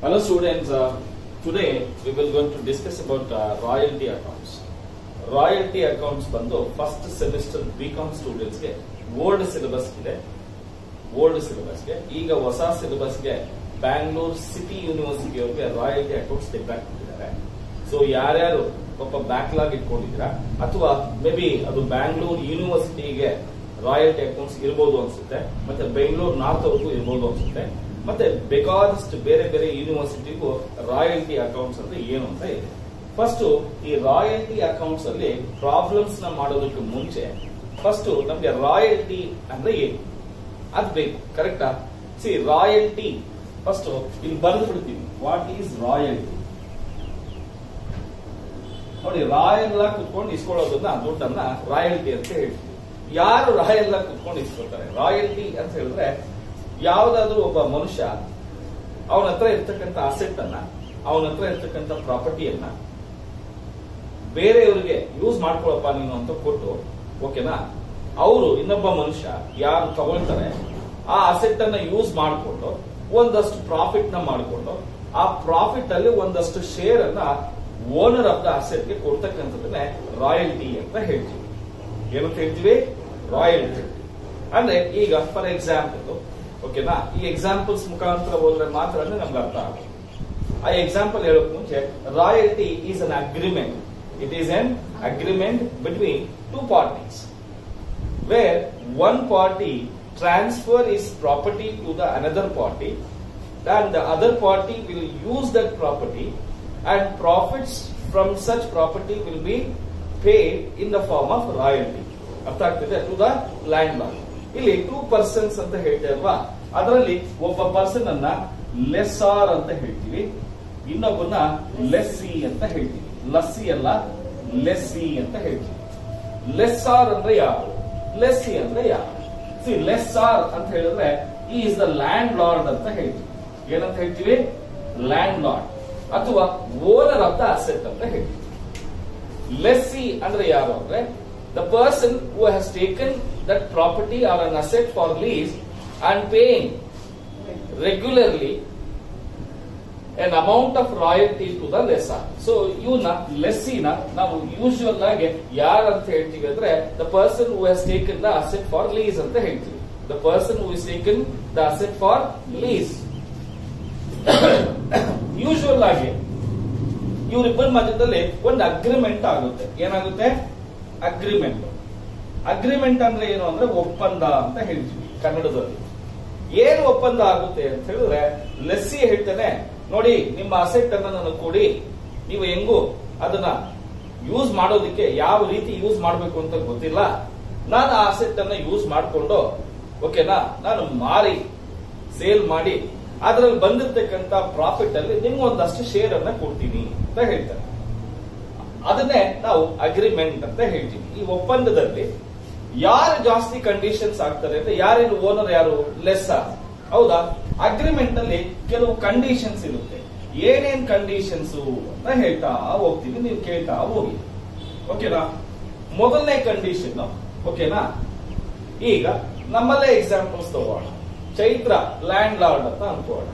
Hello students, uh, today we will going to discuss about uh, royalty accounts. Royalty accounts ಬಂದು first semester B com ಸ್ಟೂಡೆಂಟ್ಸ್ಗೆ old syllabus ಇದೆ old ಸಿಲೆಬಸ್ಗೆ ಈಗ ಹೊಸ ಸಿಲೆಬಸ್ಗೆ Bangalore city ಯೂನಿವರ್ಸಿಟಿಯವ್ರಿಗೆ ರಾಯಲ್ಟಿ ಅಕೌಂಟ್ಸ್ ಡಿಪೆಂಡ್ ಕೊಟ್ಟಿದ್ದಾರೆ ಸೊ ಯಾರ್ಯಾರು ಪಾಪ ಬ್ಯಾಕ್ಲಾಗ್ ಇಟ್ಕೊಂಡಿದ್ದೀರಾ ಅಥವಾ ಮೇ ಬಿ ಅದು ಬ್ಯಾಂಗ್ಳೂರ್ ಯೂನಿವರ್ಸಿಟಿಗೆ ರಾಯಲ್ಟಿ ಅಕೌಂಟ್ಸ್ ಇರ್ಬೋದು ಅನ್ಸುತ್ತೆ ಮತ್ತೆ ಬೆಂಗಳೂರು ನಾರ್ತ್ ಅವ್ರಿಗೂ ಇರ್ಬೋದು ಅನ್ಸುತ್ತೆ ಮತ್ತೆ ಬೇಕಾದಷ್ಟು ಬೇರೆ ಬೇರೆ ಯೂನಿವರ್ಸಿಟಿಗೂ ರಾಯಲ್ಟಿ ಅಕೌಂಟ್ಸ್ ಅಂದ್ರೆ ಏನು ಅಂತ ಇದೆ ಫಸ್ಟ್ ಈ ರಾಯಲ್ಟಿ ಅಕೌಂಟ್ಸ್ ಅಲ್ಲಿ ಪ್ರಾಬ್ಲಮ್ಸ್ ನ ಮಾಡೋದಕ್ಕೆ ಮುಂಚೆ ಫಸ್ಟ್ ನಮ್ಗೆ ರಾಯಲ್ಟಿ ಅಂದ್ರೆ ಏನು ಅದ್ ಬೇಕು ಕರೆಕ್ಟಾ ಸಿ ರಾಯಲ್ಟಿ ಫಸ್ಟ್ ಇಲ್ಲಿ ಬಂದು ಬಿಡ್ತೀವಿ ವಾಟ್ ಈಸ್ ರಾಯಲ್ಟಿ ನೋಡಿ ರಾಯಲ್ ಆಗಿ ಕುತ್ಕೊಂಡು ಇಸ್ಕೊಳ್ಳೋದನ್ನ ದುಡ್ಡನ್ನ ರಾಯಲ್ಟಿ ಅಂತ ಹೇಳ್ತೀವಿ ಯಾರು ರಾಯಲ್ ಆಗಿ ಕುತ್ಕೊಂಡು ಇಸ್ಕೊಳ್ತಾರೆ ರಾಯಲ್ಟಿ ಅಂತ ಹೇಳಿದ್ರೆ ಯಾವ್ದಾದ್ರು ಒಬ್ಬ ಮನುಷ್ಯ ಅವನ ಹತ್ರ ಇರ್ತಕ್ಕಂಥ ಅಸೆಟ್ ಅನ್ನ ಅವನ ಹತ್ರ ಇರ್ತಕ್ಕಂಥ ಪ್ರಾಪರ್ಟಿಯನ್ನ ಬೇರೆಯವರಿಗೆ ಯೂಸ್ ಮಾಡ್ಕೊಳಪ್ಪ ನೀನು ಅಂತ ಕೊಟ್ಟು ಓಕೆನಾ ಅವರು ಇನ್ನೊಬ್ಬ ಮನುಷ್ಯ ಯಾರು ತಗೊಳ್ತಾರೆ ಆ ಅಸೆಟ್ ಅನ್ನ ಯೂಸ್ ಮಾಡಿಕೊಂಡು ಒಂದಷ್ಟು ಪ್ರಾಫಿಟ್ ನ ಮಾಡಿಕೊಂಡು ಆ ಪ್ರಾಫಿಟ್ ಅಲ್ಲಿ ಒಂದಷ್ಟು ಶೇರ್ ಅನ್ನ ಓನರ್ ಆಫ್ ದ ಅಸೆಟ್ ಗೆ ಕೊಡ್ತಕ್ಕಂಥದ್ದನ್ನೇ ರಾಯಲ್ಟಿ ಅಂತ ಹೇಳ್ತೀವಿ ಏನಂತ ಹೇಳ್ತೀವಿ ರಾಯಲ್ಟಿ ಅಂದ್ರೆ ಈಗ ಫಾರ್ ಎಕ್ಸಾಂಪಲ್ ಓಕೆನಾ ಈ ಎಕ್ಸಾಂಪಲ್ಸ್ ಮುಖಾಂತರ ಹೋದ್ರೆ ಮಾತ್ರ ನಮ್ಗೆ ಅರ್ಥ ಆಗುತ್ತೆ ಆ ಎಕ್ಸಾಂಪಲ್ ಹೇಳೋಕ್ ಮುಂಚೆ royalty is an agreement it is an agreement between two parties where one party transfer his property to the another party and the other party will use that property and profits from such property will be paid in the form of royalty ಅರ್ಥ ಆಗ್ತಿದೆ to the landlord ಇಲ್ಲಿ two persons ಅಂತ ಹೇಳ್ತೇವೆ ಅಲ್ವಾ ಅದರಲ್ಲಿ ಒಬ್ಬ person ಅನ್ನ ಲೆಸ್ಸಾರ್ ಅಂತ ಹೇಳ್ತೀವಿ ಇನ್ನೊಬ್ಬನ ಲೆಸ್ಸಿ ಅಂತ ಹೇಳ್ತೀವಿ ಲಸ್ಸಿ ಅಲ್ಲ ಲೆಸ್ಸಿ ಅಂತ ಹೇಳ್ತೀವಿ ಲೆಸ್ಸಾರ್ ಅಂದ್ರೆ ಯಾರು ಲೆಸ್ಸಿ ಅಂದ್ರೆ ಯಾರು ಸಿ ಲೆಸ್ಸಾರ್ ಅಂತ ಹೇಳಿದ್ರೆ ಈ ಇಸ್ ದ ಲ್ಯಾಂಡ್ ಲಾರ್ಡ್ ಅಂತ ಹೇಳ್ತೀವಿ ಏನಂತ ಹೇಳ್ತೀವಿ ಲ್ಯಾಂಡ್ ಲಾರ್ಡ್ ಅಥವಾ ಓನರ್ ಆಫ್ ದ ಅಸೆಟ್ ಅಂತ ಹೇಳ್ತೀವಿ ಲೆಸ್ಸಿ ಅಂದ್ರೆ ಯಾರು ಅಂದ್ರೆ the person who has taken that property or an asset for lease and paying regularly an amount of royalty to the lessor so ಇವನ್ನ ಲೆಸ್ಸಿನ ನಾವು ಯೂಶುವಲ್ ಆಗಿ ಯಾರು ಅಂತ ಹೇಳ್ತೀವಿ ಅಂದ್ರೆ the person who has taken the asset for lease ಅಂತ ಹೇಳ್ತೀವಿ the person who is taken the asset for lease usual ಆಗಿ ಇವರಿಬ್ಬರ ಮಧ್ಯದಲ್ಲಿ ಒಂದು ಅಗ್ರಿಮೆಂಟ್ ಆಗುತ್ತೆ ಏನಾಗುತ್ತೆ ಅಗ್ರಿಮೆಂಟ್ ಅಗ್ರಿಮೆಂಟ್ ಅಂದ್ರೆ ಏನು ಅಂದ್ರೆ ಒಪ್ಪಂದ ಅಂತ ಹೇಳ್ತೀವಿ ಕನ್ನಡದಲ್ಲಿ ಏನು ಒಪ್ಪಂದ ಆಗುತ್ತೆ ಅಂತ ಹೇಳಿದ್ರೆ ಲೆಸ್ಸಿ ಹೇಳ್ತೇನೆ ನೋಡಿ ನಿಮ್ಮ ಅಸೆಟ್ ಅನ್ನ ನನಗೆ ಕೊಡಿ ನೀವು ಹೆಂಗು ಅದನ್ನ ಯೂಸ್ ಮಾಡೋದಕ್ಕೆ ಯಾವ ರೀತಿ ಯೂಸ್ ಮಾಡಬೇಕು ಅಂತ ಗೊತ್ತಿಲ್ಲ ನಾನು ಆ ಅಸೆಟ್ ಅನ್ನ ಯೂಸ್ ಮಾಡಿಕೊಂಡು ಓಕೆನಾ ನಾನು ಮಾರಿ ಸೇಲ್ ಮಾಡಿ ಅದರಲ್ಲಿ ಬಂದಿರ್ತಕ್ಕಂತ ಪ್ರಾಫಿಟ್ ಅಲ್ಲಿ ನಿಮ್ಗೆ ಒಂದಷ್ಟು ಶೇರ್ ಅನ್ನ ಕೊಡ್ತೀನಿ ಅಂತ ಹೇಳ್ತಾರೆ ಅದನ್ನೇ ನಾವು ಅಗ್ರಿಮೆಂಟ್ ಅಂತ ಹೇಳ್ತೀವಿ ಈ ಒಪ್ಪಂದದಲ್ಲಿ ಯಾರು ಜಾಸ್ತಿ ಕಂಡೀಷನ್ಸ್ ಆಗ್ತಾರೆ ಅಂದ್ರೆ ಯಾರೇನು ಓನರ್ ಯಾರು ಲೆಸ್ ಹೌದಾ ಅಗ್ರಿಮೆಂಟ್ ಅಲ್ಲಿ ಕೆಲವು ಕಂಡೀಷನ್ಸ್ ಇರುತ್ತೆ ಏನೇನ್ ಕಂಡೀಷನ್ಸ್ ಅಂತ ಹೇಳ್ತಾ ಹೋಗ್ತೀವಿ ನೀವು ಕೇಳ್ತಾ ಹೋಗಿ ಓಕೆನಾ ಮೊದಲನೇ ಕಂಡೀಷನ್ ಓಕೆನಾ ಈಗ ನಮ್ಮಲ್ಲೇ ಎಕ್ಸಾಂಪಲ್ಸ್ ತಗೋಣ ಚೈತ್ರ ಲ್ಯಾಂಡ್ ಲಾರ್ಡ್ ಅಂತ ಅನ್ಕೋಣ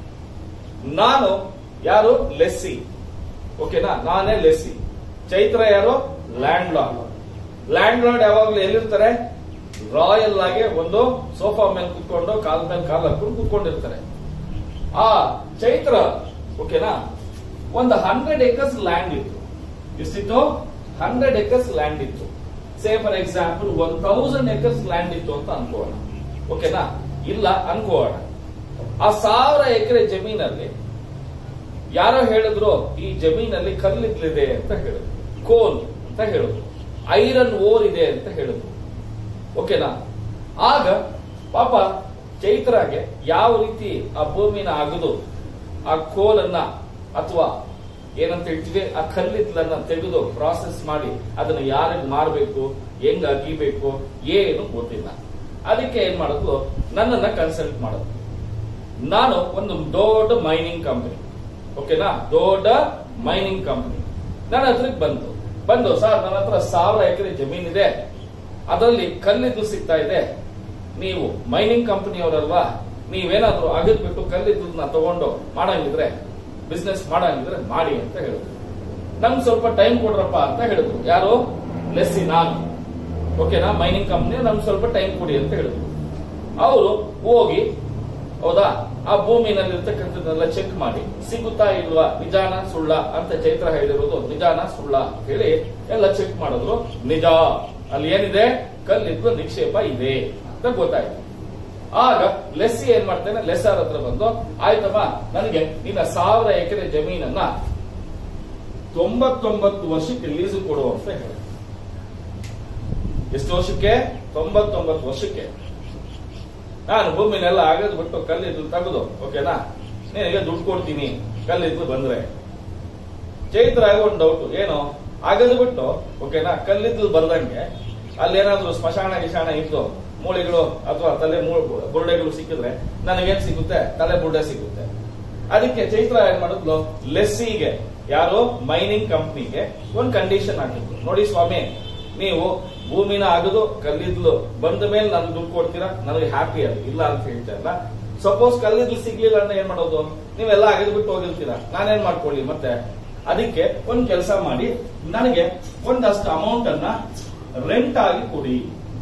ನಾನು ಯಾರು ಲೆಸ್ಸಿ ಓಕೆನಾ ನಾನೇ ಲೆಸ್ಸಿ ಚೈತ್ರ ಯಾರು ಲ್ಯಾಂಡ್ ಲಾರ್ಡ್ ಲ್ಯಾಂಡ್ ಲಾರ್ಡ್ ಯಾವಾಗಲೂ ಎಲ್ಲಿರ್ತಾರೆ ರಾಯಲ್ ಆಗಿ ಒಂದು ಸೋಫಾ ಮೇಲೆ ಕುತ್ಕೊಂಡು ಕಾಲ್ ಮೇಲೆ ಕಾಲ್ ಹಾಕೊಂಡು ಕುತ್ಕೊಂಡಿರ್ತಾರೆ ಆ ಚೈತ್ರ ಓಕೆನಾ ಒಂದು ಹಂಡ್ರೆಡ್ ಏಕರ್ಸ್ ಲ್ಯಾಂಡ್ ಇತ್ತು ಎಷ್ಟಿತ್ತು ಹಂಡ್ರೆಡ್ ಏಕರ್ಸ್ ಲ್ಯಾಂಡ್ ಇತ್ತು say for example one thousand acres land ಇತ್ತು ಅಂತ ಅನ್ಕೋಣ ಓಕೆನಾ ಇಲ್ಲ ಅನ್ಕೋಣ ಆ ಸಾವಿರ ಎಕರೆ ಜಮೀನಲ್ಲಿ ಯಾರೋ ಹೇಳಿದ್ರು ಈ ಜಮೀನಲ್ಲಿ ಕಲ್ಲಿದ್ಲಿದೆ ಅಂತ ಹೇಳಿದ್ರು ಕೋಲ್ ಅಂತ ಹೇಳಿದ್ರು ಐರನ್ ಓರ್ ಇದೆ ಅಂತ ಹೇಳಿದ್ರು ಓಕೆನಾ ಆಗ ಪಾಪ ಚೈತ್ರಾಗೆ ಯಾವ ರೀತಿ ಆ ಭೂಮಿನ ಅಗದು ಆ ಕೋಲನ್ನ ಅಥವಾ ಏನಂತ ಹೇಳ್ತೀವಿ ಆ ಕಲ್ಲಿದ್ಲನ್ನ ತೆಗೆದು ಪ್ರಾಸೆಸ್ ಮಾಡಿ ಅದನ್ನ ಯಾರಿಗೆ ಮಾರಬೇಕು ಹೆಂಗ್ ಅಗಿಬೇಕು ಏನು ಗೊತ್ತಿಲ್ಲ ಅದಕ್ಕೆ ಏನ್ ಮಾಡೋದು ನನ್ನನ್ನ ಕನ್ಸಲ್ಟ್ ಮಾಡೋದು ನಾನು ಒಂದು ದೊಡ್ಡ ಮೈನಿಂಗ್ ಕಂಪನಿ ಓಕೆನಾ ದೊಡ್ಡ ಮೈನಿಂಗ್ ಕಂಪನಿ ನನ್ನ ಹತ್ರಕ್ಕೆ ಬಂತು ಬಂದು ಸರ್ ನನ್ನ ಹತ್ರ ಸಾವಿರ ಎಕರೆ ಜಮೀನಿದೆ ಅದರಲ್ಲಿ ಕಲ್ಲಿದ್ದು ಸಿಗ್ತಾ ಇದೆ ನೀವು ಮೈನಿಂಗ್ ಕಂಪನಿಯವರಲ್ವಾ ನೀವೇನಾದ್ರೂ ಅಗದ್ಬಿಟ್ಟು ಕಲ್ಲಿದ್ದನ್ನ ತಗೊಂಡು ಮಾಡಂಗಿದ್ರೆ ಬಿಸ್ನೆಸ್ ಮಾಡಂಗಿದ್ರೆ ಮಾಡಿ ಅಂತ ಹೇಳಿದ್ರು ನಮ್ಗೆ ಸ್ವಲ್ಪ ಟೈಮ್ ಕೊಡ್ರಪ್ಪ ಅಂತ ಹೇಳಿದ್ರು ಯಾರು ಲೆಸ್ಸಿ ನಾನು ಓಕೆನಾ ಮೈನಿಂಗ್ ಕಂಪ್ನಿ ನಮ್ಗೆ ಸ್ವಲ್ಪ ಟೈಮ್ ಕೊಡಿ ಅಂತ ಹೇಳಿದ್ರು ಅವರು ಹೋಗಿ ಹೌದಾ ಆ ಭೂಮಿನಲ್ಲಿ ಇರ್ತಕ್ಕಂಥದ್ದನ್ನೆಲ್ಲ ಚೆಕ್ ಮಾಡಿ ಸಿಗುತ್ತಾ ಇಲ್ವಾ ನಿಜಾನ ಸುಳ್ಳ ಅಂತ ಚೈತ್ರ ಹೇಳಿರೋದು ನಿಜಾನ ಸುಳ್ಳ ಅಂತ ಹೇಳಿ ಎಲ್ಲ ಚೆಕ್ ಮಾಡಿದ್ರು ನಿಜ ಅಲ್ಲಿ ಏನಿದೆ ಕಲ್ಲಿದ್ದು ನಿಕ್ಷೇಪ ಇದೆ ಅಂತ ಗೊತ್ತಾಯ್ತು ಆಗ ಲೆಸ್ಸಿ ಏನ್ ಮಾಡ್ತಾನೆ ಲೆಸ್ಸರ್ ಹತ್ರ ಬಂದು ಆಯ್ತಮ್ಮ ನನಗೆ ನಿನ್ನ ಸಾವಿರ ಎಕರೆ ಜಮೀನನ್ನ ತೊಂಬತ್ತೊಂಬತ್ತು ವರ್ಷಕ್ಕೆ ಲೀಸ್ ಕೊಡು ಅಂತ ಹೇಳಿ ಎಷ್ಟು ವರ್ಷಕ್ಕೆ ತೊಂಬತ್ತೊಂಬತ್ತು ವರ್ಷಕ್ಕೆ ನಾನು ಭೂಮಿನೆಲ್ಲ ಆಗದ್ ಬಿಟ್ಟು ಕಲ್ಲಿದ್ದು ತೆಗೆದು ಓಕೆನಾ ನಿನಗೆ ದುಡ್ಡು ಕೊಡ್ತೀನಿ ಕಲ್ಲಿದ್ದು ಬಂದ್ರೆ ಚೈತ್ರ ಒಂದು ಡೌಟ್ ಏನು ಆಗದ್ ಬಿಟ್ಟು ಓಕೆನಾ ಕಲ್ಲಿದ್ದು ಬರ್ದಂಗೆ ಅಲ್ಲೇನಾದ್ರೂ ಸ್ಮಶಾನ ಗಿಶಾನ ಇದ್ದು ಮೂಳೆಗಳು ಅಥವಾ ತಲೆ ಮೂ- ಬುರುಡೆಗಳು ಸಿಕ್ಕಿದ್ರೆ ನನಗೇನ್ ಸಿಗುತ್ತೆ ತಲೆ ಬುರುಡೆ ಸಿಗುತ್ತೆ ಅದಕ್ಕೆ ಚೈತ್ರ ಏನ್ ಮಾಡಿದ್ಲು ಲೆಸ್ಸಿಗೆ ಯಾರು ಮೈನಿಂಗ್ ಕಂಪ್ನಿಗೆ ಒಂದ್ ಕಂಡೀಷನ್ ಹಾಕಿದ್ರು ನೋಡಿ ಸ್ವಾಮಿ ನೀವು ಭೂಮಿನ ಅಗದು ಕಲ್ಲಿದ್ಲು ಬಂದ ಮೇಲೆ ನನ್ಗೆ ದುಡ್ಡು ಕೊಡ್ತೀರಾ ನನಗೆ ಹ್ಯಾಪಿ ಅದು ಇಲ್ಲ ಅಂತ ಹೇಳ್ತಾ ಇಲ್ಲ ಸಪೋಸ್ ಕಲ್ಲಿದ್ಲು ಸಿಗ್ಲಿಲ್ಲ ಅಂದ್ರೆ ಏನ್ ಮಾಡೋದು ನೀವೆಲ್ಲ ಅಗದು ಬಿಟ್ಟು ಹೋಗಿರ್ತೀರಾ ನಾನೇನ್ ಮಾಡ್ಕೊಳ್ಳಿ ಮತ್ತೆ ಅದಕ್ಕೆ ಒಂದ್ ಕೆಲಸ ಮಾಡಿ ನನಗೆ ಒಂದಷ್ಟು ಅಮೌಂಟ್ ಅನ್ನ ರೆಂಟ್ ಆಗಿ ಕೊಡಿ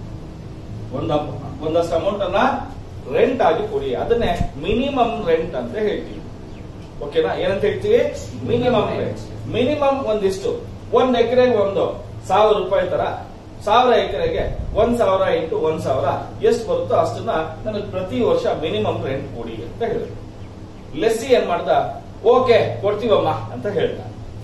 ಒಂದ ಒಂದಷ್ಟು ಅಮೌಂಟ್ ಅನ್ನ ರೆಂಟ್ ಆಗಿ ಕೊಡಿ ಅದನ್ನೇ ಮಿನಿಮಮ್ ರೆಂಟ್ ಅಂತ ಹೇಳ್ತೀವಿ ಓಕೆನಾ ಏನಂತ ಹೇಳ್ತೀವಿ ಮಿನಿಮಮ್ ರೆಂಟ್ ಮಿನಿಮಮ್ ಒಂದಿಷ್ಟು ಒಂದ್ ಎಕರೆಗೆ ಒಂದು ಸಾವಿರ ರೂಪಾಯಿ ತರ ಸಾವಿರ ಎಕರೆಗೆ ಒಂದ್ ಸಾವಿರ ಇಂಟು ಒಂದ್ ಸಾವಿರ ಎಷ್ಟು ಬರುತ್ತೋ ಅಷ್ಟನ್ನ ನನಗೆ ಪ್ರತಿ ವರ್ಷ ಮಿನಿಮಮ್ ರೆಂಟ್ ಕೊಡಿ ಅಂತ ಹೇಳಿದ್ರು ಲೆಸ್ಸಿ ಏನ್ ಮಾಡ್ದ ಓಕೆ ಕೊಡ್ತೀವಮ್ಮ ಅಂತ ಹೇಳ್ದ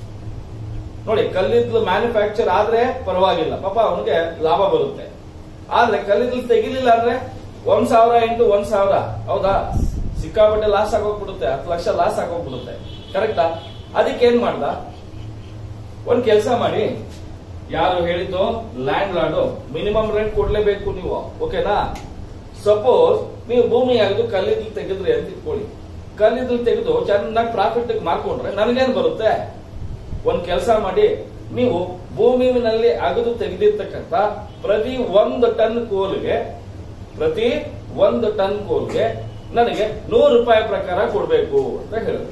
ನೋಡಿ ಕಲ್ಲಿದ್ಲು ಮ್ಯಾನುಫ್ಯಾಕ್ಚರ್ ಆದ್ರೆ ಪರವಾಗಿಲ್ಲ ಪಾಪ ಅವನಿಗೆ ಲಾಭ ಬರುತ್ತೆ ಆದ್ರೆ ಕಲ್ಲಿದ್ಲು ತೆಗಿಲಿಲ್ಲ ಅಂದ್ರೆ ಒಂದ್ ಸಾವಿರ ಇಂಟು ಒಂದ್ ಸಾವಿರ ಹೌದಾ ಸಿಕ್ಕಾಪಟ್ಟೆ ಲಾಸ್ ಆಗೋಗ್ಬಿಡುತ್ತೆ ಹತ್ತು ಲಕ್ಷ ಲಾಸ್ ಆಗೋಗ್ಬಿಡುತ್ತೆ ಕರೆಕ್ಟಾ ಅದಕ್ಕೆ ಏನ್ ಮಾಡ್ದ ಒಂದ್ ಕೆಲಸ ಮಾಡಿ ಯಾರು ಹೇಳಿದ್ದು ಲ್ಯಾಂಡ್ ಲಾರ್ಡು ಮಿನಿಮಮ್ ರೆಂಟ್ ಕೊಡ್ಲೇಬೇಕು ನೀವು ಓಕೆನಾ ಸಪೋಸ್ ನೀವು ಭೂಮಿ ಆಗಿದ್ದು ಕಲ್ಲಿದ್ದು ತೆಗೆದ್ರಿ ಅಂತ ಇಟ್ಕೊಳ್ಳಿ ಕಲ್ಲಿದ್ದು ತೆಗೆದು ಚೆನ್ನಾಗಿ ಪ್ರಾಫಿಟ್ ಮಾರ್ಕೊಂಡ್ರೆ ನನಗೇನ್ ಬರುತ್ತೆ ಒಂದ್ ಕೆಲಸ ಮಾಡಿ ನೀವು ಭೂಮಿನಲ್ಲಿ ಅಗದು ತೆಗೆದಿರ್ತಕ್ಕಂಥ ಪ್ರತಿ ಒಂದು ಟನ್ ಕೋಲ್ಗೆ ಪ್ರತಿ ಒಂದು ಟನ್ ಕೋಲ್ಗೆ ನನಗೆ ನೂರು ರೂಪಾಯಿ ಪ್ರಕಾರ ಕೊಡ್ಬೇಕು ಅಂತ ಹೇಳಿದ್ರು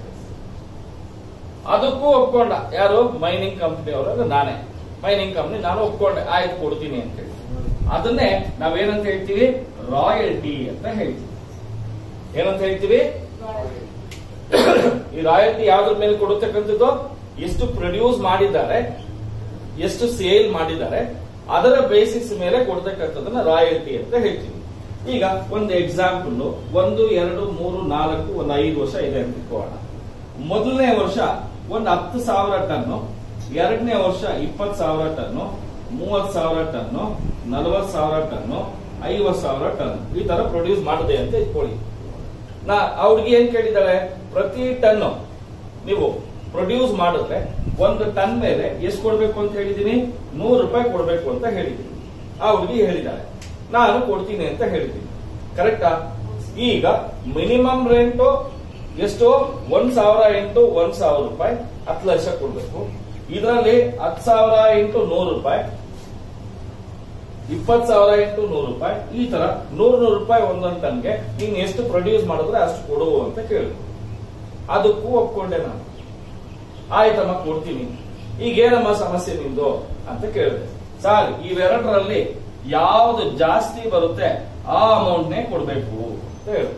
ಅದಕ್ಕೂ ಒಪ್ಕೊಂಡ ಯಾರು ಮೈನಿಂಗ್ ಕಂಪನಿ ಅವರು ನಾನೇ ಮೈನಿಂಗ್ ಕಂಪನಿ ನಾನು ಒಪ್ಕೊಂಡೆ ಆಯ್ತು ಕೊಡ್ತೀನಿ ಅಂತ ಹೇಳಿ ಅದನ್ನೇ ನಾವೇನಂತ ಹೇಳ್ತೀವಿ ರಾಯಲ್ಟಿ ಅಂತ ಹೇಳ್ತೀವಿ ಏನಂತ ಹೇಳ್ತೀವಿ ಈ ರಾಯಲ್ಟಿ ಯಾವ್ದ್ರ ಮೇಲೆ ಕೊಡತಕ್ಕಂಥದ್ದು ಎಷ್ಟು ಪ್ರೊಡ್ಯೂಸ್ ಮಾಡಿದ್ದಾರೆ ಎಷ್ಟು ಸೇಲ್ ಮಾಡಿದ್ದಾರೆ ಅದರ ಬೇಸಿಸ್ ಮೇಲೆ ಕೊಡ್ತಕ್ಕಂಥದ್ದನ್ನ ರಾಯಲ್ಟಿ ಅಂತ ಹೇಳ್ತೀವಿ ಈಗ ಒಂದು ಎಕ್ಸಾಂಪಲ್ ಒಂದು ಎರಡು ಮೂರು ನಾಲ್ಕು ಒಂದು ಐದು ವರ್ಷ ಇದೆ ಅಂತ ಇಟ್ಕೊಳ್ಳೋಣ ಮೊದಲನೇ ವರ್ಷ ಒಂದು ಹತ್ತು ಸಾವಿರ ಟನ್ನು ಎರಡನೇ ವರ್ಷ ಇಪ್ಪತ್ತು ಸಾವಿರ ಟನ್ನು ಮೂವತ್ ಸಾವಿರ ಟನ್ನು ನಲವತ್ ಸಾವಿರ ಟನ್ನು ಐವತ್ ಸಾವಿರ ಟನ್ ಈ ತರ ಪ್ರೊಡ್ಯೂಸ್ ಮಾಡಿದೆ ಅಂತ ಇಟ್ಕೊಳ್ಳಿ ನಾ ಆ ಹುಡುಗಿ ಏನ್ ಕೇಳಿದಾಳೆ ಪ್ರತಿ ಟನ್ ನೀವು ಪ್ರೊಡ್ಯೂಸ್ ಮಾಡಿದ್ರೆ ಒಂದು ಟನ್ ಮೇಲೆ ಎಷ್ಟು ಕೊಡ್ಬೇಕು ಅಂತ ಹೇಳಿದೀನಿ ನೂರು ರೂಪಾಯಿ ಕೊಡ್ಬೇಕು ಅಂತ ಹೇಳಿದೀನಿ ಆ ಹುಡುಗಿ ಹೇಳಿದಾಳೆ ನಾನು ಕೊಡ್ತೀನಿ ಅಂತ ಹೇಳಿದ್ದೀನಿ ಕರೆಕ್ಟಾ ಈಗ ಮಿನಿಮಮ್ ರೆಂಟು ಎಷ್ಟು ಒಂದ್ ಸಾವಿರ ಇಂಟು ಒಂದ್ ಸಾವಿರ ರೂಪಾಯಿ ಹತ್ತು ಲಕ್ಷ ಕೊಡ್ಬೇಕು ಇದರಲ್ಲಿ ಹತ್ತು ಸಾವಿರ ಇಂಟು ನೂರು ರೂಪಾಯಿ ಇಪ್ಪತ್ ಸಾವಿರ ಇಂಟು ನೂರು ರೂಪಾಯಿ ಈ ತರ ನೂರ್ ನೂರು ರೂಪಾಯಿ ಒಂದೊಂದು ಟನ್ಗೆ ನೀನ್ ಎಷ್ಟು ಪ್ರೊಡ್ಯೂಸ್ ಮಾಡಿದ್ರೆ ಅಷ್ಟು ಕೊಡು ಅಂತ ಕೇಳಿದ್ರು ಅದಕ್ಕೂ ಒಪ್ಕೊಂಡೆ ನಾನು ಆಯ್ತಮ್ಮ ಕೊಡ್ತೀನಿ ಈಗೇನಮ್ಮ ಸಮಸ್ಯೆ ನಿಂದು ಅಂತ ಕೇಳಿದೆ ಸರ್ ಇವೆರಡರಲ್ಲಿ ಯಾವ್ದು ಜಾಸ್ತಿ ಬರುತ್ತೆ ಆ ಅಮೌಂಟ್ನೇ ಕೊಡ್ಬೇಕು ಅಂತ ಹೇಳಿದ್ರು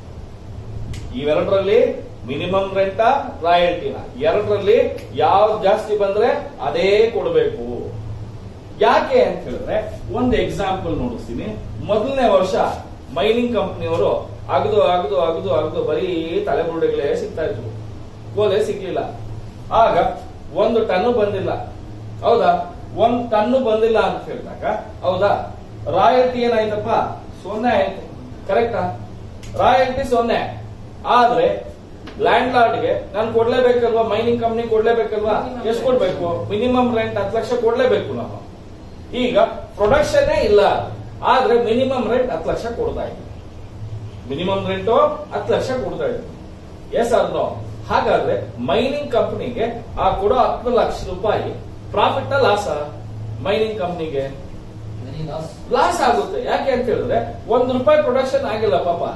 ಇವೆರಡರಲ್ಲಿ ಮಿನಿಮಮ್ ರೆಂಟ ರಾಯಲ್ಟಿನ ಎರಡರಲ್ಲಿ ಯಾವ್ದು ಜಾಸ್ತಿ ಬಂದ್ರೆ ಅದೇ ಕೊಡಬೇಕು ಯಾಕೆ ಅಂತ ಹೇಳಿದ್ರೆ ಒಂದು ಎಕ್ಸಾಂಪಲ್ ನೋಡಿಸ್ತೀನಿ ಮೊದಲನೇ ವರ್ಷ ಮೈನಿಂಗ್ ಕಂಪನಿಯವರು ಅಗದು ಅಗದು ಅಗದು ಅಗದು ಬರೀ ತಲೆಬುರುಡೆಗಳೇ ಸಿಗ್ತಾ ಇದ್ವು ಕೋಲೆ ಸಿಗ್ಲಿಲ್ಲ ಆಗ ಒಂದು ಟನ್ನು ಬಂದಿಲ್ಲ ಹೌದಾ ಒಂದ್ ಟನ್ನು ಬಂದಿಲ್ಲ ಅಂತ ಹೇಳಿದಾಗ ಹೌದಾ ರಾಯಲ್ಟಿ ಏನಾಯ್ತಪ್ಪ ಸೊನ್ನೆ ಆಯ್ತು ಕರೆಕ್ಟಾ ರಾಯಲ್ಟಿ ಸೊನ್ನೆ ಆದ್ರೆ ಲ್ಯಾಂಡ್ ಲಾರ್ಡ್ಗೆ ನಾನು ಕೊಡ್ಲೇಬೇಕಲ್ವಾ ಮೈನಿಂಗ್ ಕಂಪ್ನಿ ಕೊಡ್ಲೇಬೇಕಲ್ವಾ ಎಷ್ಟು ಕೊಡ್ಬೇಕು ಮಿನಿಮಮ್ ರೆಂಟ್ ಹತ್ತು ಲಕ್ಷ ಕೊಡ್ಲೇಬೇಕು ನಾವು ಈಗ ಪ್ರೊಡಕ್ಷನ್ನೇ ಇಲ್ಲ ಆದ್ರೆ ಮಿನಿಮಮ್ ರೆಂಟ್ ಹತ್ತು ಲಕ್ಷ ಕೊಡ್ತಾ ಇದ್ವಿ ಮಿನಿಮಮ್ ರೆಂಟು ಹತ್ತು ಲಕ್ಷ ಕೊಡ್ತಾ ಇದ್ವಿ ಎಸ್ ನೋ ಹಾಗಾದ್ರೆ ಮೈನಿಂಗ್ ಕಂಪನಿಗೆ ಆ ಕೊಡೋ ಹತ್ತು ಲಕ್ಷ ರೂಪಾಯಿ ಪ್ರಾಫಿಟ್ ಲಾಸ ಮೈನಿಂಗ್ ಕಂಪನಿಗೆ Many loss. ಲಾಸ್ ಆಗುತ್ತೆ ಯಾಕೆ ಅಂತ ಹೇಳಿದ್ರೆ ಒಂದ್ ರೂಪಾಯಿ ಪ್ರೊಡಕ್ಷನ್ ಆಗಿಲ್ಲ ಪಾಪ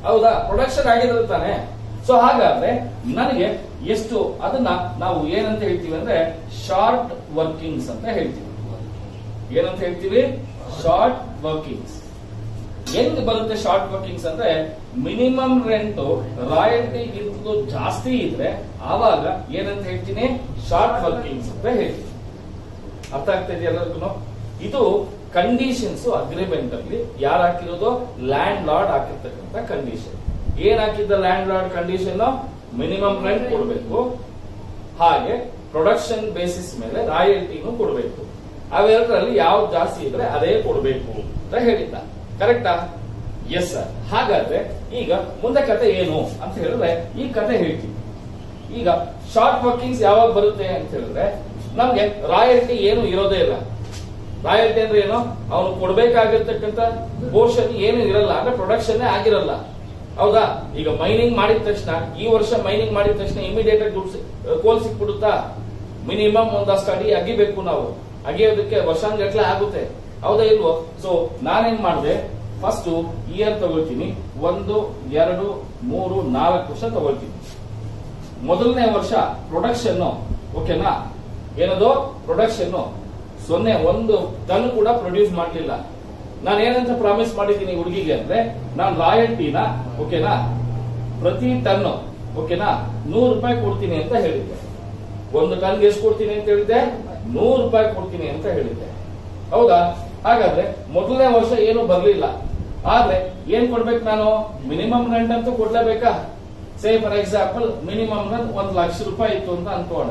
ಹೌದಾ ಪ್ರೊಡಕ್ಷನ್ ಆಗಿದ್ರೆ ತಾನೆ ಸೊ ಹಾಗಾದ್ರೆ ನನಗೆ ಎಷ್ಟು ಅದನ್ನ ನಾವು ಏನಂತ ಹೇಳ್ತೀವಿ ಅಂದ್ರೆ ಶಾರ್ಟ್ ವರ್ಕಿಂಗ್ಸ್ ಅಂತ ಹೇಳ್ತೀವಿ ಏನಂತ ಹೇಳ್ತೀವಿ ಶಾರ್ಟ್ ವರ್ಕಿಂಗ್ಸ್ ಹೆಂಗ್ ಬರುತ್ತೆ ಶಾರ್ಟ್ ವರ್ಕಿಂಗ್ಸ್ ಅಂದ್ರೆ ಮಿನಿಮಮ್ ರೆಂಟ್ ರಾಯಲ್ಟಿಗಿಂತಲೂ ಜಾಸ್ತಿ ಇದ್ರೆ ಆವಾಗ ಏನಂತ ಹೇಳ್ತೀನಿ ಶಾರ್ಟ್ ವರ್ಕಿಂಗ್ಸ್ ಅಂತ ಹೇಳ್ತೀನಿ ಅರ್ಥ ಆಗ್ತಾ ಇದೆಯಾ ಎಲ್ಲರಿಗೂ ಇದು ಕಂಡೀಷನ್ಸ್ ಅಗ್ರಿಮೆಂಟ್ ಅಲ್ಲಿ ಯಾರು ಹಾಕಿರೋದು ಲ್ಯಾಂಡ್ ಲಾರ್ಡ್ ಹಾಕಿರ್ತಕ್ಕಂಥ ಕಂಡೀಷನ್ ಏನ್ ಹಾಕಿದ್ದ landlord condition minimum rent ಕೊಡಬೇಕು ಹಾಗೆ ಪ್ರೊಡಕ್ಷನ್ ಬೇಸಿಸ್ ಮೇಲೆ ರಾಯಲ್ಟಿನೂ ಕೊಡಬೇಕು ಅವೆರಡರಲ್ಲಿ ಯಾವ್ದು ಜಾಸ್ತಿ ಇದ್ರೆ ಅದೇ ಕೊಡಬೇಕು ಅಂತ ಹೇಳಿದ್ದ ಕರೆಕ್ಟಾ ಎಸ್ ಸರ್ ಹಾಗಾದ್ರೆ ಈಗ ಮುಂದೆ ಕತೆ ಏನು ಅಂತ ಹೇಳಿದ್ರೆ ಈ ಕತೆ ಹೇಳ್ತೀವಿ ಈಗ ಶಾರ್ಟ್ ವರ್ಕಿಂಗ್ಸ್ ಯಾವಾಗ ಬರುತ್ತೆ ಅಂತ ಹೇಳಿದ್ರೆ ನಮ್ಗೆ ರಾಯಲ್ಟಿ ಏನು ಇರೋದೇ ಇಲ್ಲ ರಾಯಲ್ಟಿ ಅಂದ್ರೆ ಏನು ಅವನು ಕೊಡ್ಬೇಕಾಗಿರ್ತಕ್ಕಂಥ ಪೋರ್ಷನ್ ಏನು ಇರಲ್ಲ ಅಂದ್ರೆ ಪ್ರೊಡಕ್ಷನ್ ಆಗಿರಲ್ಲ ಹೌದಾ ಈಗ ಮೈನಿಂಗ್ ಮಾಡಿದ ತಕ್ಷಣ ಈ ವರ್ಷ ಮೈನಿಂಗ್ ಮಾಡಿದ ತಕ್ಷಣ ಇಮಿಡಿಯೇಟ್ ಆಗಿ ದುಡ್ಡು ಸಿ- ಕೋಲ್ ಸಿಕ್ಬಿಡುತ್ತಾ ಮಿನಿಮಮ್ ಒಂದಷ್ಟು ಅಡಿ ಅಗಿಬೇಕು ನಾವು ಅಗಿಯೋದಕ್ಕೆ ವರ್ಷಾನ್ಗಟ್ಲೆ ಆಗುತ್ತೆ ಹೌದಾ ಇಲ್ವೋ ಸೊ ನಾನೇನ್ ಮಾಡಿದೆ ಫಸ್ಟ್ ಇಯರ್ ತಗೊಳ್ತೀನಿ ಒಂದು ಎರಡು ಮೂರು ನಾಲ್ಕು ವರ್ಷ ತಗೊಳ್ತೀನಿ ಮೊದಲನೇ ವರ್ಷ ಪ್ರೊಡಕ್ಷನ್ ಓಕೆನಾ ಏನದು ಪ್ರೊಡಕ್ಷನ್ ಸೊನ್ನೆ ಒಂದು ಟನ್ ಕೂಡ ಪ್ರೊಡ್ಯೂಸ್ ಮಾಡಲಿಲ್ಲ ನಾನು ಏನಂತ ಪ್ರಾಮಿಸ್ ಮಾಡಿದ್ದೀನಿ ಹುಡುಗಿಗೆ ಅಂದ್ರೆ ನಾನು ರಾಯಲ್ಟಿನ ಓಕೆನಾ ಪ್ರತಿ ಟನ್ ಓಕೆನಾ ನೂರು ರೂಪಾಯಿ ಕೊಡ್ತೀನಿ ಅಂತ ಹೇಳಿದ್ದೆ ಒಂದು ಟನ್ಗೆ ಎಷ್ಟು ಕೊಡ್ತೀನಿ ಅಂತ ಹೇಳಿದ್ದೆ ನೂರು ರೂಪಾಯಿ ಕೊಡ್ತೀನಿ ಅಂತ ಹೇಳಿದ್ದೆ ಹೌದಾ ಹಾಗಾದ್ರೆ ಮೊದಲನೇ ವರ್ಷ ಏನು ಬರ್ಲಿಲ್ಲ ಆದ್ರೆ ಏನ್ ಕೊಡ್ಬೇಕು ನಾನು ಮಿನಿಮಮ್ ರೆಂಟ್ ಅಂತೂ ಕೊಡ್ಲೇಬೇಕಾ say for example minimum rent ಒಂದ್ ಲಕ್ಷ ರೂಪಾಯಿ ಇತ್ತು ಅಂತ ಅನ್ಕೋಣ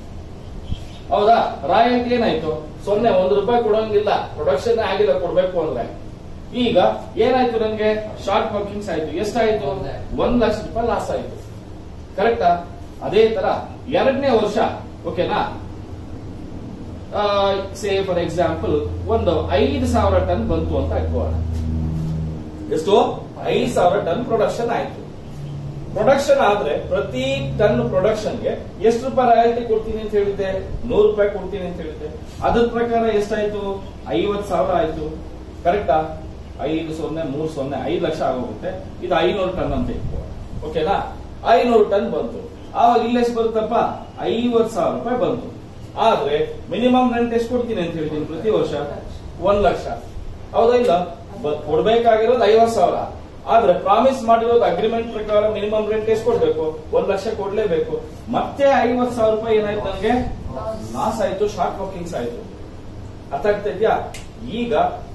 ಹೌದಾ ರಾಯಲ್ಟಿ ಏನಾಯ್ತು ಸೊನ್ನೆ ಒಂದು ರೂಪಾಯಿ ಕೊಡೋಂಗಿಲ್ಲ ಪ್ರೊಡಕ್ಷನ್ ಆಗಿಲ್ಲ ಕೊಡ್ಬೇಕು ಅಂದ್ರೆ ಈಗ ಏನಾಯ್ತು ನನಗೆ ಶಾರ್ಟ್ ವರ್ಕಿಂಗ್ಸ್ ಆಯ್ತು ಎಷ್ಟಾಯ್ತು ಒಂದ್ ಲಕ್ಷ ರೂಪಾಯಿ ಲಾಸ್ ಆಯ್ತು ಕರೆಕ್ಟಾ ಅದೇ ತರ ಎರಡನೇ ವರ್ಷ ಓಕೆನಾ ಸೇ ಫಾರ್ ಎಕ್ಸಾಂಪಲ್ ಒಂದು ಐದು ಸಾವಿರ ಟನ್ ಬಂತು ಅಂತ ಇಟ್ಕೋಣ ಎಷ್ಟು ಐದು ಸಾವಿರ ಟನ್ ಪ್ರೊಡಕ್ಷನ್ ಆಯ್ತು ಪ್ರೊಡಕ್ಷನ್ ಆದ್ರೆ ಪ್ರತಿ ಟನ್ ಪ್ರೊಡಕ್ಷನ್ಗೆ ಎಷ್ಟು ರೂಪಾಯಿ ರಾಯಲ್ಟಿ ಕೊಡ್ತೀನಿ ಅಂತ ಹೇಳಿದ್ದೆ ನೂರು ರೂಪಾಯಿ ಕೊಡ್ತೀನಿ ಅಂತ ಹೇಳಿದ್ದೆ ಅದ್ರ ಪ್ರಕಾರ ಎಷ್ಟಾಯ್ತು ಐವತ್ ಸಾವಿರ ಆಯ್ತು ಕರೆಕ್ಟಾ ಐದು ಸೊನ್ನೆ ಮೂರು ಸೊನ್ನೆ ಐದು ಲಕ್ಷ ಆಗೋಗುತ್ತೆ ಇದು ಐನೂರು ಟನ್ ಅಂತ ಇಟ್ಕೋ ಓಕೆನಾ ಐನೂರು ಟನ್ ಬಂತು ಆವಾಗ ಇಲ್ಲೆಷ್ಟು ಬರುತ್ತಪ್ಪ ಐವತ್ ಸಾವಿರ ರೂಪಾಯಿ ಬಂತು ಆದ್ರೆ ಮಿನಿಮಮ್ ರೆಂಟ್ ಎಷ್ಟು ಕೊಡ್ತೀನಿ ಅಂತ ಹೇಳ್ತೀನಿ ಪ್ರತಿ ವರ್ಷ ಒಂದ್ ಲಕ್ಷ ಹೌದಾ ಇಲ್ಲ ಬ- ಕೊಡ್ಬೇಕಾಗಿರೋದು ಐವತ್ ಸಾವಿರ ಆದ್ರೆ ಪ್ರಾಮಿಸ್ ಮಾಡಿರೋದು ಅಗ್ರಿಮೆಂಟ್ ಪ್ರಕಾರ ಮಿನಿಮಮ್ ರೆಂಟ್ ಎಷ್ಟು ಕೊಡ್ಬೇಕು ಒಂದ್ ಲಕ್ಷ ಕೊಡ್ಲೇಬೇಕು ಮತ್ತೆ ಐವತ್ ಸಾವಿರ ರೂಪಾಯಿ ಏನಾಯ್ತು ನನಗೆ ಲಾಸ್ ಆಯ್ತು ಶಾರ್ಟ್ ವರ್ಕಿಂಗ್ಸ್ ಆಯ್ತು ಅರ್ಥ ಆಗ್ತಾ ಇದೆಯಾ ಈಗ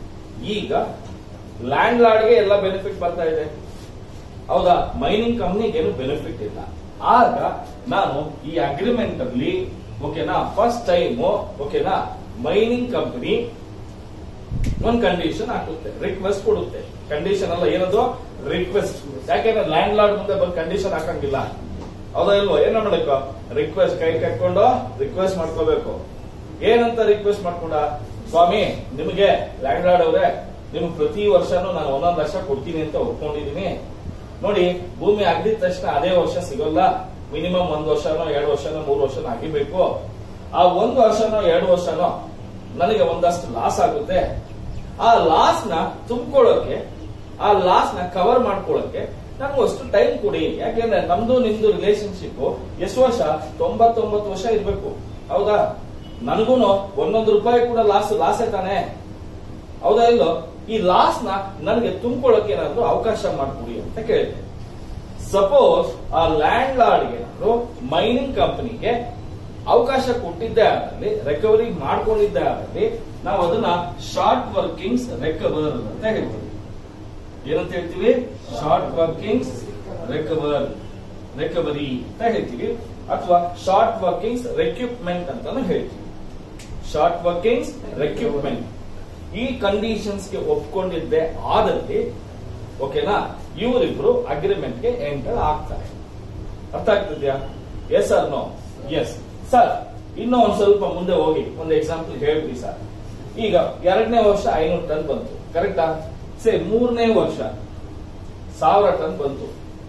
ಈಗ ಲ್ಯಾಂಡ್ ಲಾರ್ಡ್ಗೆ ಎಲ್ಲ ಬೆನಿಫಿಟ್ ಬರ್ತಾ ಇದೆ ಹೌದಾ ಮೈನಿಂಗ್ ಕಂಪ್ನಿಗೆ ಏನು ಬೆನಿಫಿಟ್ ಇಲ್ಲ ಆಗ ನಾನು ಈ ಅಗ್ರಿಮೆಂಟ್ ಅಲ್ಲಿ ಓಕೆನಾ ಫಸ್ಟ್ ಟೈಮ್ ಓಕೆನಾ ಮೈನಿಂಗ್ ಕಂಪನಿ ಒಂದ್ ಕಂಡೀಷನ್ ಹಾಕುತ್ತೆ ರಿಕ್ವೆಸ್ಟ್ ಕೊಡುತ್ತೆ ಕಂಡೀಷನ್ ಅಲ್ಲ ಏನದು ರಿಕ್ವೆಸ್ಟ್ ಯಾಕೆಂದ್ರೆ ಲ್ಯಾಂಡ್ ಲಾರ್ಡ್ ಮುಂದೆ ಬಂದು ಕಂಡೀಷನ್ ಹಾಕಂಗಿಲ್ಲ ಹೌದಾ ಇಲ್ವೋ ಏನ ಮಾಡಬೇಕು ರಿಕ್ವೆಸ್ಟ್ ಕೈ ಕಟ್ಕೊಂಡು ರಿಕ್ವೆಸ್ಟ್ ಮಾಡ್ಕೋಬೇಕು ಏನಂತ ರಿಕ್ವೆಸ್ಟ್ ಮಾಡ್ಕೊಂಡ ಸ್ವಾಮಿ ನಿಮಗೆ ಲ್ಯಾಂಡ್ ಲಾರ್ಡ್ ಅವ್ರೆ ನಿಮ್ಗೆ ಪ್ರತಿ ವರ್ಷನೂ ನಾನು ಒಂದೊಂದು ಲಕ್ಷ ಕೊಡ್ತೀನಿ ಅಂತ ಒಪ್ಕೊಂಡಿದೀನಿ ನೋಡಿ ಭೂಮಿ ಅಗ್ದಿದ ತಕ್ಷಣ ಅದೇ ವರ್ಷ ಸಿಗೋಲ್ಲ ಮಿನಿಮಮ್ ಒಂದ್ ವರ್ಷನೋ ಎರಡು ವರ್ಷನೋ ಮೂರು ವರ್ಷನೋ ಆಗಿಬೇಕು ಆ ಒಂದು ವರ್ಷನೋ ಎರಡು ವರ್ಷನೋ ನನಗೆ ಒಂದಷ್ಟು ಲಾಸ್ ಆಗುತ್ತೆ ಆ ಲಾಸ್ ನ ತುಂಬಿಕೊಳ್ಳೋಕೆ ಆ ಲಾಸ್ ನ ಕವರ್ ಮಾಡ್ಕೊಳ್ಳೋಕೆ ನನ್ಗೆ ಅಷ್ಟು ಟೈಮ್ ಕೊಡಿ ಯಾಕೆಂದ್ರೆ ನಮ್ದು ನಿಮ್ದು ರಿಲೇಶನ್ಶಿಪ್ ಎಷ್ಟು ವರ್ಷ ತೊಂಬತ್ತೊಂಬತ್ತು ವರ್ಷ ಇರ್ಬೇಕು ಹೌದಾ ನನಗೂನು ಒಂದೊಂದು ರೂಪಾಯಿ ಕೂಡ ಲಾಸ್ ಲಾಸೇ ತಾನೆ ಹೌದಾ ಇಲ್ಲೋ ಈ ಲಾಸ್ ನ ನನಗೆ ತುಂಬಿಕೊಳ್ಳೋಕೆ ಏನಾದ್ರು ಅವಕಾಶ ಮಾಡ್ಕೊಡಿ ಅಂತ ಕೇಳಿದೆ ಸಪೋಸ್ ಆ ಲ್ಯಾಂಡ್ ಲಾರ್ಡ್ಗೆ ಏನಾದ್ರು ಮೈನಿಂಗ್ ಕಂಪನಿಗೆ ಅವಕಾಶ ಕೊಟ್ಟಿದ್ದೇ ಆದಲ್ಲಿ ರಿಕವರಿ ಮಾಡ್ಕೊಂಡಿದ್ದೇ ಆದಲ್ಲಿ ನಾವು ಅದನ್ನ ಶಾರ್ಟ್ ವರ್ಕಿಂಗ್ಸ್ ರಿಕವರ್ ಅಂತ ಹೇಳ್ತೀವಿ ಏನಂತ ಹೇಳ್ತೀವಿ ಶಾರ್ಟ್ ವರ್ಕಿಂಗ್ಸ್ ರಿಕವರ್ ರಿಕವರಿ ಅಂತ ಹೇಳ್ತೀವಿ ಅಥವಾ ಶಾರ್ಟ್ ವರ್ಕಿಂಗ್ಸ್ ರೆಕ್ಯೂಪ್ಮೆಂಟ್ ಅಂತಾನು ಹೇಳ್ತೀವಿ ಶಾರ್ಟ್ ವರ್ಕಿಂಗ್ಸ್ ರೆಕ್ಯೂಪ್ಮೆಂಟ್ ಈ ಕಂಡೀಷನ್ಸ್ ಗೆ ಒಪ್ಕೊಂಡಿದ್ದೆ ಆದಲ್ಲಿ ಓಕೆನಾ ಇವರಿಬ್ರು ಅಗ್ರಿಮೆಂಟ್ ಗೆ ಎಂಟರ್ ಆಗ್ತಾರೆ ಅರ್ಥ ಆಗ್ತಿದ್ಯಾ yes sir no yes sir ಇನ್ನೂ ಒಂದ್ ಸ್ವಲ್ಪ ಮುಂದೆ ಹೋಗಿ ಒಂದು ಎಕ್ಸಾಂಪಲ್ ಹೇಳ್ಬಿಡಿ ಸರ್ ಈಗ ಎರಡನೇ ವರ್ಷ ಐನೂರು ಟನ್ ಬಂತು ಕರೆಕ್ಟಾ ಸೇ ಮೂರನೇ ವರ್ಷ ಸಾವಿರ ಟನ್ ಬಂತು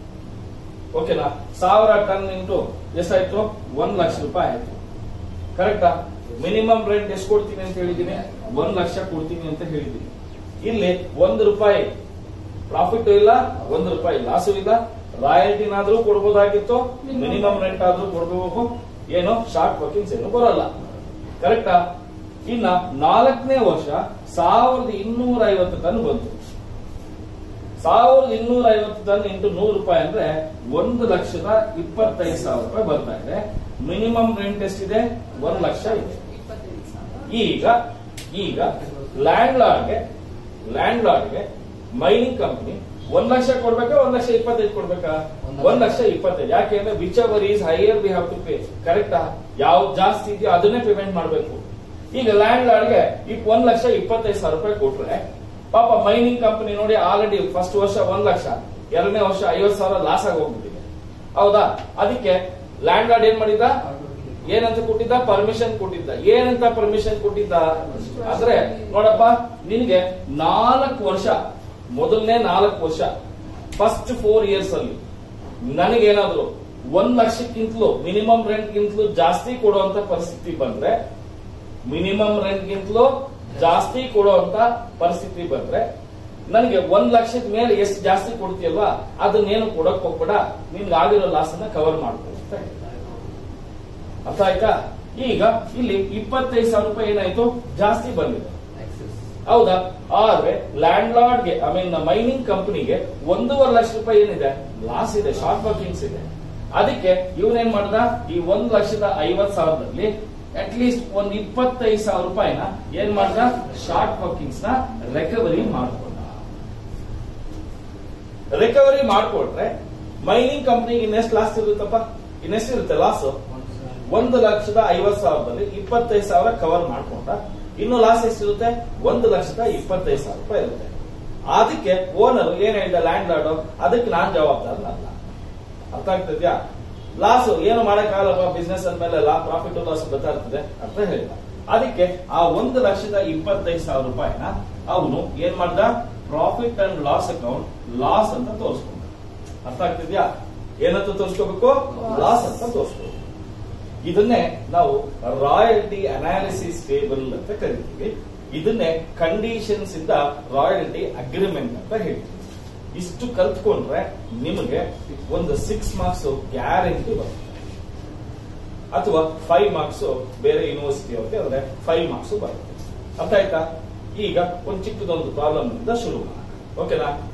ಓಕೆನಾ ಸಾವಿರ ಟನ್ ಇಂಟು ಎಷ್ಟಾಯ್ತು ಒಂದ್ ಲಕ್ಷ ರೂಪಾಯಿ ಆಯ್ತು ಕರೆಕ್ಟಾ ಮಿನಿಮಮ್ ರೆಂಟ್ ಎಷ್ಟು ಕೊಡ್ತೀನಿ ಅಂತ ಹೇಳಿದೀನಿ ಒಂದ್ ಲಕ್ಷ ಕೊಡ್ತೀನಿ ಅಂತ ಹೇಳಿದೀನಿ ಇಲ್ಲಿ ಒಂದು ರೂಪಾಯಿ ಪ್ರಾಫಿಟ್ ಇಲ್ಲ ಒಂದು ರೂಪಾಯಿ ಲಾಸು ಇಲ್ಲ ರಾಯಲ್ಟಿನಾದ್ರೂ ಕೊಡ್ಬೋದಾಗಿತ್ತು ಮಿನಿಮಮ್ ರೆಂಟ್ ಆದ್ರೂ ಕೊಡ್ಬೇಕು ಏನು ಶಾರ್ಟ್ ವರ್ಕಿಂಗ್ಸ್ ಏನು ಬರಲ್ಲ ಕರೆಕ್ಟಾ ಇನ್ನ ನಾಲ್ಕನೇ ವರ್ಷ ಸಾವಿರದ ಇನ್ನೂರ ಐವತ್ತು ಟನ್ ಬಂತು ಸಾವಿರದ ಇನ್ನೂರ ಐವತ್ತು ಟನ್ ಇಂಟು ನೂರು ರೂಪಾಯಿ ಅಂದ್ರೆ ಒಂದು ಲಕ್ಷದ ಇಪ್ಪತ್ತೈದು ಸಾವಿರ ರೂಪಾಯಿ ಬರ್ತಾ ಇದೆ ಮಿನಿಮಮ್ ರೆಂಟ್ ಎಷ್ಟಿದೆ ಒಂದು ಲಕ್ಷ ಇದೆ ಇಪ್ಪತ್ತೈದು ಸಾವಿರ ಈಗ ಈಗ ಲ್ಯಾಂಡ್ ಲಾರ್ಡ್ಗೆ ಲ್ಯಾಂಡ್ ಲಾರ್ಡ್ಗೆ ಮೈನಿಂಗ್ ಕಂಪನಿ ಒಂದ್ ಲಕ್ಷ ಕೊಡ್ಬೇಕಾ ಒಂದ್ ಲಕ್ಷ ಇಪ್ಪತ್ತೈದು ಕೊಡ್ಬೇಕಾ ಒಂದ್ ಲಕ್ಷ ಇಪ್ಪತ್ತೈದು ಯಾಕೆಂದ್ರೆ whichever is higher we have to pay ಕರೆಕ್ಟಾ ಯಾವ್ದು ಜಾಸ್ತಿ ಇದೆಯೋ ಅದನ್ನೇ ಪೇಮೆಂಟ್ ಮಾಡಬೇಕು ಈಗ ಲ್ಯಾಂಡ್ ಲಾರ್ಡ್ಗೆ ಇಪ್ ಒಂದ್ ಲಕ್ಷ ಇಪ್ಪತ್ತೈದು ಸಾವಿರ ರೂಪಾಯಿ ಕೊಟ್ರೆ ಪಾಪ ಮೈನಿಂಗ್ ಕಂಪನಿ ನೋಡಿ ಆಲ್ರೆಡಿ ಫಸ್ಟ್ ವರ್ಷ ಒಂದ್ ಲಕ್ಷ ಎರಡನೇ ವರ್ಷ ಐವತ್ ಸಾವಿರ ಲಾಸ್ ಆಗಿ ಹೋಗ್ಬಿಟ್ಟಿದೆ ಹೌದಾ ಅದಕ್ಕೆ ಲ್ಯಾಂಡ್ ಲಾರ್ಡ್ ಏನ್ ಮಾಡಿದ ಏನಂತ ಕೊಟ್ಟಿದ್ದ ಪರ್ಮಿಷನ್ ಕೊಟ್ಟಿದ್ದ ಏನಂತ ಪರ್ಮಿಷನ್ ಕೊಟ್ಟಿದ್ದ ಅಂದ್ರೆ ನೋಡಪ್ಪ ನಿನ್ಗೆ ನಾಲ್ಕು ವರ್ಷ ಮೊದಲನೇ ನಾಲ್ಕು ವರ್ಷ ಫಸ್ಟ್ ಫೋರ್ ಇಯರ್ಸ್ ಅಲ್ಲಿ ನನಗೇನಾದ್ರು ಒಂದ್ ಲಕ್ಷಕ್ಕಿಂತಲೂ ಮಿನಿಮಮ್ ರೆಂಟ್ ಗಿಂತಲೂ ಜಾಸ್ತಿ ಕೊಡುವಂತ ಪರಿಸ್ಥಿತಿ ಬಂದ್ರೆ ಮಿನಿಮಮ್ ರೆಂಟ್ ಗಿಂತಲೂ ಜಾಸ್ತಿ ಕೊಡುವಂತ ಪರಿಸ್ಥಿತಿ ಬಂದ್ರೆ ನನಗೆ ಒಂದ್ ಲಕ್ಷದ ಮೇಲೆ ಎಷ್ಟು ಜಾಸ್ತಿ ಕೊಡ್ತೀಯಲ್ವಾ ಅದನ್ನೇನು ಕೊಡಕ್ ಹೋಗ್ಬೇಡ ನಿನ್ಗೆ ಆಗಿರೋ ಲಾಸ್ ಅನ್ನ ಕವರ್ ಮಾಡ್ಕೊ ಅಂತ ಹೇಳಿದ. ಅರ್ಥ ಆಯ್ತಾ ಈಗ ಇಲ್ಲಿ ಇಪ್ಪತ್ತೈದು ಸಾವಿರ ರೂಪಾಯಿ ಏನಾಯ್ತು ಜಾಸ್ತಿ ಬಂದಿದೆ ಹೌದಾ ಆದ್ರೆ ಲ್ಯಾಂಡ್ ಲಾರ್ಡ್ಗೆ ಐ ಮೀನ್ ಮೈನಿಂಗ್ ಕಂಪನಿಗೆ ಒಂದೂವರೆ ಲಕ್ಷ ರೂಪಾಯಿ ಏನಿದೆ ಲಾಸ್ ಇದೆ ಶಾರ್ಟ್ ವರ್ಕಿಂಗ್ಸ್ ಇದೆ ಅದಕ್ಕೆ ಇವನೇನ್ ಮಾಡ್ದ ಈ ಒಂದ್ ಲಕ್ಷದ ಐವತ್ ಸಾವಿರದಲ್ಲಿ ಅಟ್ ಲೀಸ್ಟ್ ಒಂದ್ ಇಪ್ಪತ್ತೈದು ಸಾವಿರ ರೂಪಾಯಿನ ಏನ್ ಮಾಡ್ದ ಶಾರ್ಟ್ ವರ್ಕಿಂಗ್ಸ್ ನ ರಿಕವರಿ ಮಾಡ್ಕೊಂಡ ರಿಕವರಿ ಮಾಡ್ಕೊಟ್ರೆ ಮೈನಿಂಗ್ ಕಂಪನಿಗೆ ಇನ್ನೆಷ್ಟು ಲಾಸ್ ಇರುತ್ತಪ್ಪ ಇನ್ನೆಷ್ಟಿರುತ್ತೆ ಲಾಸ್ ಒಂದು ಲಕ್ಷದ ಐವತ್ ಸಾವಿರದಲ್ಲಿ ಇಪ್ಪತ್ತೈದು ಸಾವಿರ ಕವರ್ ಮಾಡ್ಕೊಂಡ ಇನ್ನು ಲಾಸ್ ಎಷ್ಟಿರುತ್ತೆ ಒಂದು ಲಕ್ಷದ ಇಪ್ಪತ್ತೈದು ಸಾವಿರ ರೂಪಾಯಿ ಇರುತ್ತೆ ಅದಕ್ಕೆ ಓನರ್ ಏನ್ ಹೇಳಿದ ಲ್ಯಾಂಡ್ ಲಾರ್ಡ್ ಅದಕ್ಕೆ ನಾನ್ ಜವಾಬ್ದಾರನಲ್ಲ ಅರ್ಥ ಆಗ್ತದ್ಯಾ ಲಾಸ್ ಏನು ಮಾಡಕ್ಕಾಗಲ್ಲಪ್ಪ ಬಿಸ್ನೆಸ್ ಅಂದ್ಮೇಲೆ ಲಾ ಪ್ರಾಫಿಟ್ ಲಾಸ್ ಬರ್ತಾ ಇರ್ತದೆ ಅಂತ ಹೇಳಿದ ಅದಕ್ಕೆ ಆ ಒಂದು ಲಕ್ಷದ ಇಪ್ಪತ್ತೈದು ಸಾವಿರ ರೂಪಾಯಿನ ಅವನು ಏನ್ ಮಾಡ್ದ profit and loss account loss ಅಂತ ತೋರಿಸ್ಕೊಂಡ ಅರ್ಥ ಆಗ್ತಿದ್ಯಾ ಏನಂತ ತೋರಿಸ್ಕೋಬೇಕು ಲಾಸ್ ಅಂತ ತೋರಿಸ್ಕೋಬೇಕು ಇದನ್ನೇ ನಾವು ರಾಯಲ್ಟಿ ಅನಾಲಿಸಿಸ್ ಟೇಬಲ್ ಅಂತ ಕರಿತೀವಿ ಇದನ್ನೇ ಕಂಡೀಷನ್ಸ್ ಇಂದ ರಾಯಲ್ಟಿ ಅಗ್ರಿಮೆಂಟ್ ಅಂತ ಹೇಳ್ತೀವಿ ಇಷ್ಟು ಕಲ್ತ್ಕೊಂಡ್ರೆ ನಿಮಗೆ ಒಂದು ಸಿಕ್ಸ್ ಮಾರ್ಕ್ಸ್ ಗ್ಯಾರಂಟಿ ಬರುತ್ತೆ ಅಥವಾ ಫೈವ್ ಮಾರ್ಕ್ಸ್ ಬೇರೆ ಯೂನಿವರ್ಸಿಟಿ ಅವ್ರಿಗೆ ಅಂದ್ರೆ ಫೈವ್ ಮಾರ್ಕ್ಸ್ ಬರುತ್ತೆ ಅರ್ಥ ಆಯ್ತಾ ಈಗ ಒಂದು ಚಿಕ್ಕದೊಂದು ಪ್ರಾಬ್ಲಮ್ ಇಂದ ಶುರು ಮಾಡೋಣ ಓಕೆನಾ